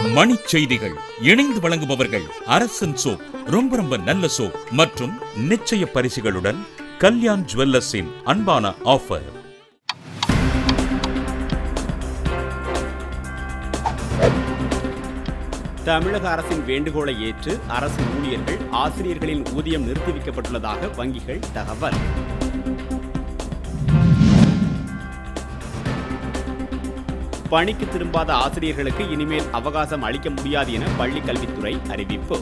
மணிச் செய்திகள் இணைந்து வழங்குபவர்கள் அரசன் சோப் ரொம்ப ரொம்ப நல்ல சோப் மற்றும் நிச்சய பரிசுகளுடன் கல்யாண் ஜுவல்லர்ஸின் அன்பான ஆஃபர் தமிழக அரசின் வேண்டுகோளை ஏற்று அரசு ஊழியர்கள் ஆசிரியர்களின் ஊதியம் நிறுத்தி வைக்கப்பட்டுள்ளதாக வங்கிகள் தகவல் பணிக்கு திரும்பாத ஆசிரியர்களுக்கு இனிமேல் அவகாசம் அளிக்க முடியாது என பள்ளிக் கல்வித்துறை அறிவிப்பு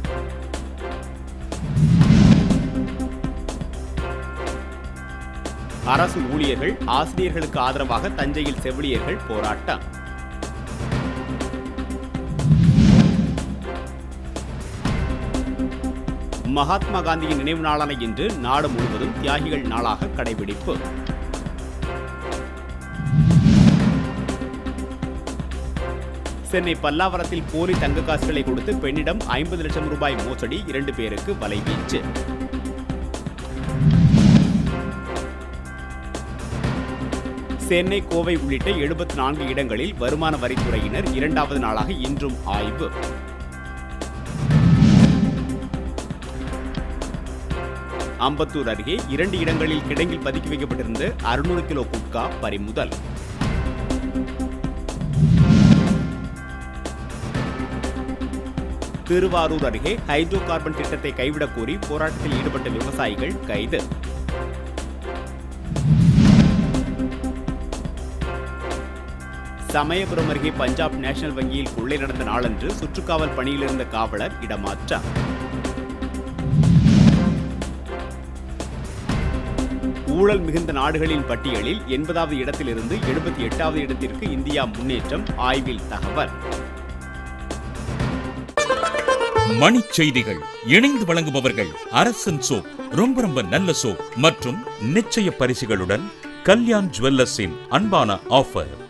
அரசு ஊழியர்கள் ஆசிரியர்களுக்கு ஆதரவாக தஞ்சையில் செவிலியர்கள் போராட்டம் மகாத்மா காந்தியின் நினைவு நாளான இன்று நாடு முழுவதும் தியாகிகள் நாளாக கடைபிடிப்பு சென்னை பல்லாவரத்தில் போலி தங்க காசுகளை கொடுத்து பெண்ணிடம் ஐம்பது லட்சம் ரூபாய் மோசடி இரண்டு பேருக்கு வலைவீச்சு சென்னை கோவை உள்ளிட்ட எழுபத்தி நான்கு இடங்களில் வருமான வரித்துறையினர் இரண்டாவது நாளாக இன்றும் ஆய்வு அம்பத்தூர் அருகே இரண்டு இடங்களில் கிடங்கில் பதுக்கி வைக்கப்பட்டிருந்த அறுநூறு கிலோ குட்கா பறிமுதல் திருவாரூர் அருகே ஹைட்ரோ கார்பன் திட்டத்தை கைவிடக் கோரி போராட்டத்தில் ஈடுபட்ட விவசாயிகள் கைது சமயபுரம் அருகே பஞ்சாப் நேஷனல் வங்கியில் கொள்ளை நடந்த நாளன்று சுற்றுக்காவல் பணியில் இருந்த காவலர் இடமாற்றம் ஊழல் மிகுந்த நாடுகளின் பட்டியலில் எண்பதாவது இடத்திலிருந்து எழுபத்தி எட்டாவது இடத்திற்கு இந்தியா முன்னேற்றம் ஆய்வில் தகவல் மணிச் செய்திகள் இணைந்து வழங்குபவர்கள் அரசன் சோப் ரொம்ப ரொம்ப நல்ல சோப் மற்றும் நிச்சய பரிசுகளுடன் கல்யாண் ஜுவல்லர்ஸின் அன்பான ஆஃபர்